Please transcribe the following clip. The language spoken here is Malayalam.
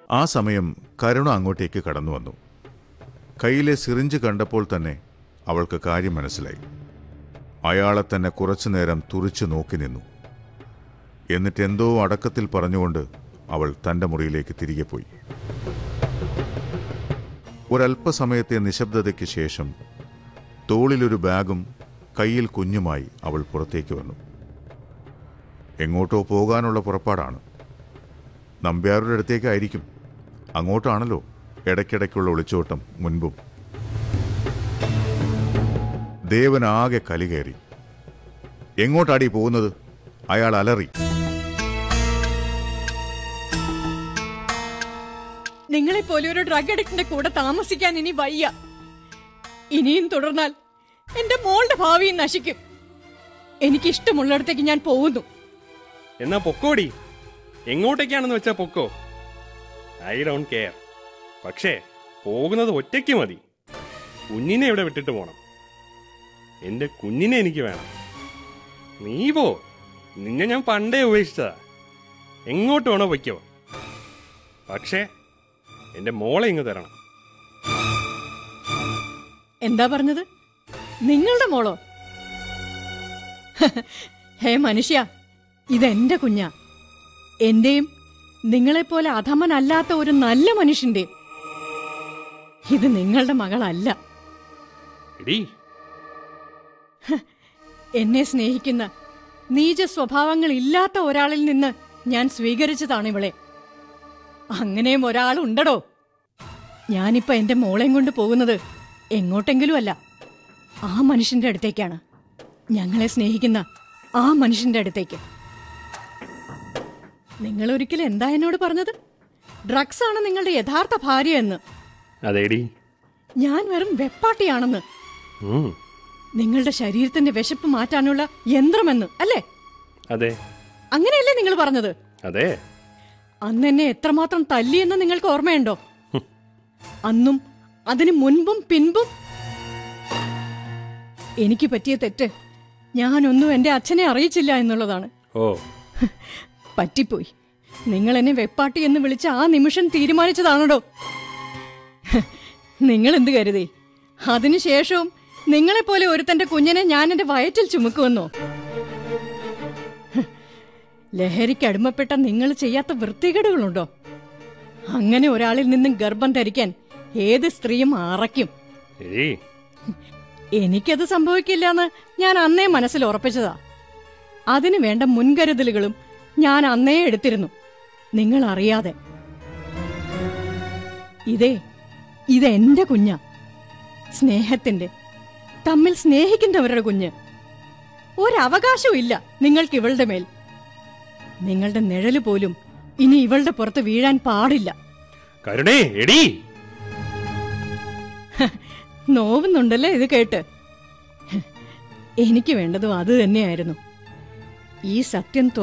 ആ സമയം കരുണ അങ്ങോട്ടേക്ക് കടന്നു വന്നു കയ്യിലെ സിറിഞ്ച് കണ്ടപ്പോൾ തന്നെ അവൾക്ക് കാര്യം മനസ്സിലായി അയാളെ തന്നെ കുറച്ചു നേരം തുറിച്ചു നോക്കി നിന്നു എന്നിട്ട് എന്തോ അടക്കത്തിൽ പറഞ്ഞുകൊണ്ട് അവൾ തന്റെ മുറിയിലേക്ക് തിരികെ പോയി ഒരല്പസമയത്തെ നിശബ്ദതയ്ക്ക് ശേഷം തോളിലൊരു ബാഗും കയ്യിൽ കുഞ്ഞുമായി അവൾ പുറത്തേക്ക് വന്നു എങ്ങോട്ടോ പോകാനുള്ള പുറപ്പാടാണ് നമ്പ്യാരുടെ അടുത്തേക്കായിരിക്കും അങ്ങോട്ടാണല്ലോ ഇടയ്ക്കിടയ്ക്കുള്ള ഒളിച്ചോട്ടം മുൻപും ദേവനാകെ കലികയറി എങ്ങോട്ടാടി പോകുന്നത് അയാൾ അലറി നിങ്ങളെ പോലെ ഒരു ഡ്രഗ് അഡിക്റ്റിന്റെ കൂടെ താമസിക്കാൻ ഇനി വയ്യ ഇനിയും തുടർന്നാൽ എന്റെ മോളുടെ ഭാവിയും നശിക്കും എനിക്ക് ഇഷ്ടമുള്ളിടത്തേക്ക് ഞാൻ പോകുന്നു എന്നാ പൊക്കോടി എങ്ങോട്ടേക്കാണെന്ന് വെച്ചാ പൊക്കോ ഐ ഡോണ്ട് കെയർ പക്ഷേ പോകുന്നത് ഒറ്റയ്ക്ക് മതി കുഞ്ഞിനെ ഇവിടെ വിട്ടിട്ട് പോണം എന്റെ കുഞ്ഞിനെ എനിക്ക് വേണം നീ പോ നിന്നെ ഞാൻ പണ്ടേ ഉപേക്ഷിച്ചതാ എങ്ങോട്ട് വേണോ പൊയ്ക്കോ പക്ഷേ എന്റെ മോളെ ഇങ്ങ് തരണം എന്താ പറഞ്ഞത് നിങ്ങളുടെ മോളോ ഹേ മനുഷ്യ ഇതെന്റെ കുഞ്ഞാ എന്റെയും നിങ്ങളെപ്പോലെ അധമനല്ലാത്ത ഒരു നല്ല മനുഷ്യന്റെ ഇത് നിങ്ങളുടെ മകളല്ല എടീ എന്നെ സ്നേഹിക്കുന്ന നീച സ്വഭാവങ്ങൾ ഇല്ലാത്ത ഒരാളിൽ നിന്ന് ഞാൻ സ്വീകരിച്ചതാണ് ഇവളെ അങ്ങനെയും ഒരാളുണ്ടടോ ഞാനിപ്പോ എന്റെ മോളെയും കൊണ്ട് പോകുന്നത് എങ്ങോട്ടെങ്കിലും അല്ല ആ മനുഷ്യന്റെ അടുത്തേക്കാണ് ഞങ്ങളെ സ്നേഹിക്കുന്ന ആ മനുഷ്യന്റെ അടുത്തേക്ക് നിങ്ങൾ ഒരിക്കലും എന്താ എന്നോട് പറഞ്ഞത് ഡ്രഗ്സ് ആണ് നിങ്ങളുടെ യഥാർത്ഥ ഭാര്യ എന്ന് അതേടി ഞാൻ വെറും വെപ്പാട്ടിയാണെന്ന് ഉം, നിങ്ങളുടെ ശരീരത്തിന്റെ വിശപ്പ് മാറ്റാനുള്ള യന്ത്രമെന്ന് അല്ലേ അതെ അങ്ങനെയല്ലേ നിങ്ങൾ പറഞ്ഞത് അതെ അന്ന് എന്നെ എത്രമാത്രം തല്ലിയെന്ന് നിങ്ങൾക്ക് ഓർമ്മയുണ്ടോ അന്നും അതിന് മുൻപും പിൻപും എനിക്ക് പറ്റിയ തെറ്റ് ഞാനൊന്നും എന്റെ അച്ഛനെ അറിയിച്ചില്ല എന്നുള്ളതാണ് ഓ പറ്റിപ്പോയി നിങ്ങൾ എന്നെ വെപ്പാട്ടി എന്ന് വിളിച്ച ആ നിമിഷം തീരുമാനിച്ചതാണോ നിങ്ങൾ എന്ത് കരുതി അതിനുശേഷവും നിങ്ങളെപ്പോലെ ഒരുത്തന്റെ കുഞ്ഞിനെ ഞാൻ എന്റെ വയറ്റിൽ ചുമക്കുമെന്നോ ലഹരിക്ക് അടിമപ്പെട്ട നിങ്ങൾ ചെയ്യാത്ത വൃത്തികേടുകളുണ്ടോ അങ്ങനെ ഒരാളിൽ നിന്നും ഗർഭം ധരിക്കാൻ ഏത് സ്ത്രീയും അറയ്ക്കും എടീ എനിക്കത് സംഭവിക്കില്ല എന്ന് ഞാൻ അന്നേ മനസ്സിൽ ഉറപ്പിച്ചതാ അതിനു വേണ്ട മുൻകരുതലുകളും ഞാൻ അന്നേ എടുത്തിരുന്നു നിങ്ങൾ അറിയാതെ ഇതേ ഇതെന്റെ കുഞ്ഞാ സ്നേഹത്തിന്റെ തമ്മിൽ സ്നേഹിക്കുന്നവരുടെ കുഞ്ഞ് ഒരവകാശവും ഇല്ല നിങ്ങൾക്ക് ഇവളുടെ മേൽ നിങ്ങളുടെ നിഴല് പോലും ഇനി ഇവളുടെ പുറത്ത് വീഴാൻ പാടില്ല കരുണേ എടീ നോവുന്നുണ്ടല്ലേ ഇത് കേട്ട് എനിക്ക് വേണ്ടതും അത് തന്നെയായിരുന്നു ഈ സത്യം